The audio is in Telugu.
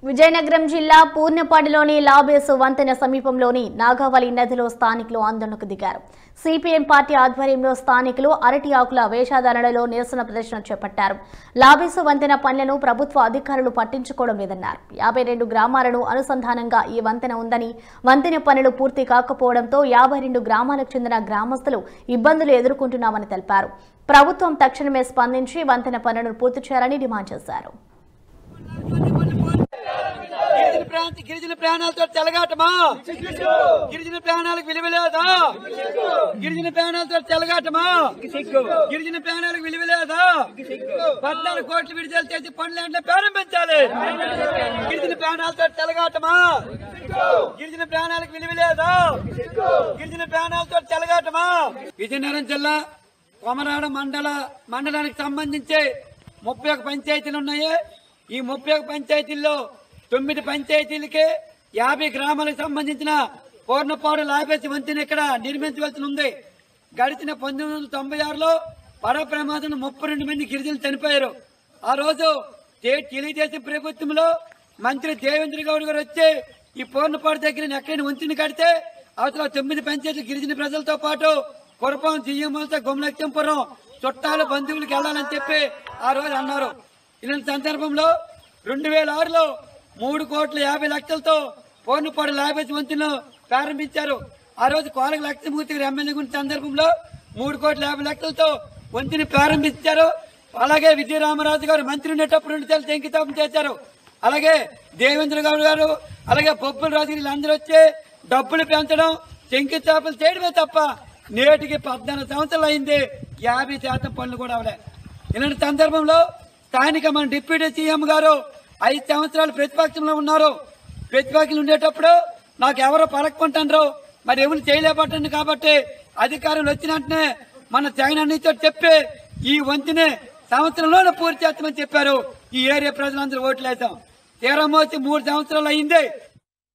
విజయనగరం జిల్లా పూర్ణపాడిలోని లాబేసు వంతెన సమీపంలోని నాగావళి నదిలో స్థానికులు ఆందోళనకు దిగారు సిపిఎం పార్టీ ఆధ్వర్యంలో స్థానికులు అరటి ఆకుల వేషధారణలో నిరసన ప్రదర్శన చేపట్టారు లాబేసు వంతెన పనులను ప్రభుత్వ అధికారులు పట్టించుకోవడం లేదన్నారు యాభై రెండు గ్రామాలను అనుసంధానంగా ఈ వంతెన ఉందని వంతెన పనులు పూర్తి కాకపోవడంతో యాభై రెండు గ్రామాలకు చెందిన గ్రామస్తులు ఇబ్బందులు ఎదుర్కొంటున్నామని తెలిపారు ప్రభుత్వం తక్షణమే స్పందించి వంతెన పనులను పూర్తి చేయాలని డిమాండ్ చేశారు గిరిజన ప్రాంత గిరిజన ప్రాణాలతో చెలగాటమా గిరిజన ప్రాణాలకు విలువ లేదా గిరిజన ప్రాణాలతో చెలగాటమా గిరిజన ప్రాణాలకు విలువ లేదా పద్నాలుగు కోట్లు విడుదల చేసి పనులు అంటే ప్రారంభించాలి గిరిజన ప్రాణాలతో చెలగాటమా గిరిజన ప్రాణాలకు విలువ లేదా గిరిజన ప్రాణాలతో చెలగాటమా విజయనగరం జిల్లా కొమరాడ మండల మండలానికి సంబంధించి ముప్పై ఒక పంచాయతీలు ఉన్నాయి ఈ ముప్పై ఒక పంచాయతీల్లో తొమ్మిది పంచాయతీలకి యాభై గ్రామాలకు సంబంధించిన పూర్ణపాడు లాభేసి వంతెన ఇక్కడ నిర్మించవలసి ఉంది గడిచిన పంతొమ్మిది వందల తొంభై ఆరులో పడవ ప్రమాదంలో ముప్పై రెండు మంది గిరిజనులు చనిపోయారు ఆ రోజు తే- తెలుగుదేశం ప్రభుత్వంలో మంత్రి దేవేంద్ర గౌడ్ గారు వచ్చి ఈ పూర్ణపాడు దగ్గర ఎక్కడైనా వంతెన కడితే అవతల తొమ్మిది పంచాయతీలు గిరిజన ప్రజలతో పాటు కురపం జియ్యమ్మలతో గుమలక్ష్యంపురం చుట్టాలు బంధువులకు వెళ్ళాలని చెప్పి ఆ రోజు అన్నారు ఇలాంటి సందర్భంలో రెండు వేల ఆరులో మూడు కోట్ల యాభై లక్షలతో పూర్ణపాడు లాభేసి వంతును ప్రారంభించారు ఆ రోజు కోలక లక్ష్మీమూర్తి గారు ఎమ్మెల్యే గురించి సందర్భంలో మూడు కోట్ల యాభై లక్షలతో వంతుని ప్రారంభించారు అలాగే విజయరామరాజు గారు మంత్రి ఉండేటప్పుడు రెండు సార్లు శంకుస్థాపన చేశారు అలాగే దేవేంద్ర గౌడ్ గారు అలాగే బొబ్బుల రాజు గారు వీళ్ళందరూ వచ్చి డబ్బులు పెంచడం శంకుస్థాపన చేయడమే తప్ప నేటికి పద్నాలుగు సంవత్సరాలు అయింది యాభై శాతం పనులు కూడా అవలే ఇలాంటి సందర్భంలో స్థానిక మన డిప్యూటీ సీఎం గారు ఐదు సంవత్సరాలు ప్రతిపక్షంలో ఉన్నారు ప్రతిపక్షంలో ఉండేటప్పుడు నాకు ఎవరో పడకుంటారు మరి ఎవరు చేయలేబట్టండి కాబట్టి అధికారులు వచ్చిన వెంటనే మన జగన్ అన్నితో చెప్పి ఈ వంతుని సంవత్సరంలోనే పూర్తి చేస్తామని చెప్పారు ఈ ఏరియా ప్రజలందరూ ఓట్లు వేసాం తీరం వచ్చి మూడు సంవత్సరాలు అయింది